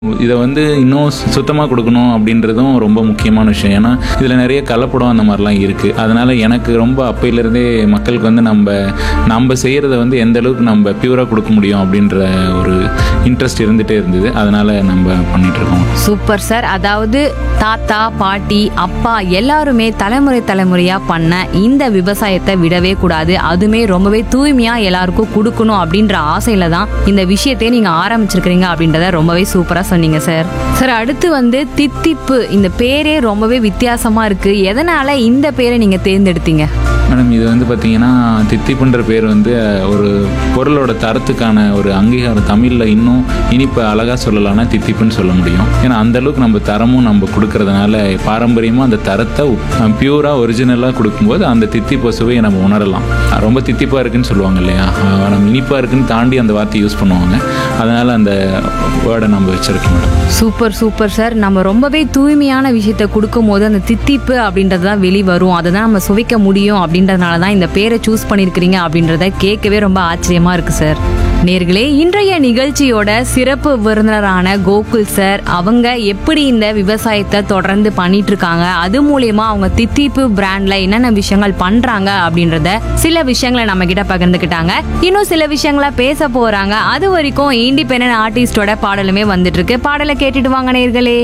இதை வந்து இன்னும் சுத்தமாக கொடுக்கணும் அப்படின்றதும் ரொம்ப முக்கியமான விஷயம் ஏன்னா இதில் நிறைய கலப்படம் அந்த மாதிரிலாம் இருக்குது அதனால் எனக்கு ரொம்ப அப்பையிலேருந்தே மக்களுக்கு வந்து நம்ம நம்ம செய்கிறத வந்து எந்த அளவுக்கு நம்ம பியூராக கொடுக்க முடியும் அப்படின்ற ஒரு இன்ட்ரெஸ்ட் இருந்துகிட்டே இருந்தது அதனால் நம்ம பண்ணிகிட்ருக்கோம் சூப்பர் சார் அதாவது தாத்தா பாட்டி அப்பா எல்லாருமே தலைமுறை தலைமுறையா பண்ண இந்த விவசாயத்தை விடவே கூடாது அதுமே ரொம்பவே தூய்மையா எல்லாருக்கும் கொடுக்கணும் அப்படின்ற ஆசையில தான் இந்த விஷயத்தையே நீங்க ஆரம்பிச்சிருக்கிறீங்க அப்படின்றத ரொம்பவே சூப்பரா சொன்னீங்க சார் சார் அடுத்து வந்து தித்திப்பு இந்த பேரே ரொம்பவே வித்தியாசமா இருக்கு எதனால இந்த பேரை நீங்க தேர்ந்தெடுத்தீங்க மேடம் இது வந்து பார்த்தீங்கன்னா தித்திப்புன்ற பேர் வந்து அஹ், ஒரு பொருளோட தரத்துக்கான ஒரு அங்கீகாரம் தமிழில் இன்னும் இனிப்பு அழகாக சொல்லலாம்னா தித்திப்புன்னு சொல்ல முடியும் ஏன்னா அந்த அளவுக்கு நம்ம தரமும் நம்ம கொடுக்கறதுனால பாரம்பரியமாக அந்த தரத்தை பியூராக ஒரிஜினலாக கொடுக்கும்போது அந்த தித்திப்பு சுவையை நம்ம உணரலாம் அஹ், ரொம்ப தித்திப்பாக இருக்குன்னு சொல்லுவாங்க இல்லையா அஹ், நம்ம இனிப்பாக இருக்குன்னு தாண்டி அந்த வார்த்தையை யூஸ் பண்ணுவாங்க அதனால் அந்த வேர்டை நம்ம வச்சுருக்கோம் மேடம் சூப்பர் சூப்பர் சார் நம்ம ரொம்பவே தூய்மையான விஷயத்த கொடுக்கும் போது அந்த தித்திப்பு அப்படின்றது தான் வெளிவரும் அதை தான் நம்ம சுவைக்க முடியும் அப்படின்றதுனால தான் இந்த பேரை சூஸ் பண்ணியிருக்கிறீங்க அப்படின்றத கேட்கவே ரொம்ப ஆச்சரியமா இருக்கு சார் நேர்களே இன்றைய நிகழ்ச்சியோட சிறப்பு விருந்தினரான கோகுல் சார் அவங்க எப்படி இந்த விவசாயத்தை தொடர்ந்து பண்ணிட்டு இருக்காங்க அது மூலியமா அவங்க தித்திப்பு பிராண்ட்ல என்னென்ன விஷயங்கள் பண்றாங்க அப்படின்றத சில விஷயங்களை நம்ம கிட்ட பகிர்ந்துக்கிட்டாங்க இன்னும் சில விஷயங்களை பேச போறாங்க அது வரைக்கும் இண்டிபெண்டன்ட் ஆர்டிஸ்டோட பாடலுமே வந்துட்டு இருக்கு பாடலை கேட்டுட்டு வாங்க நேர்களே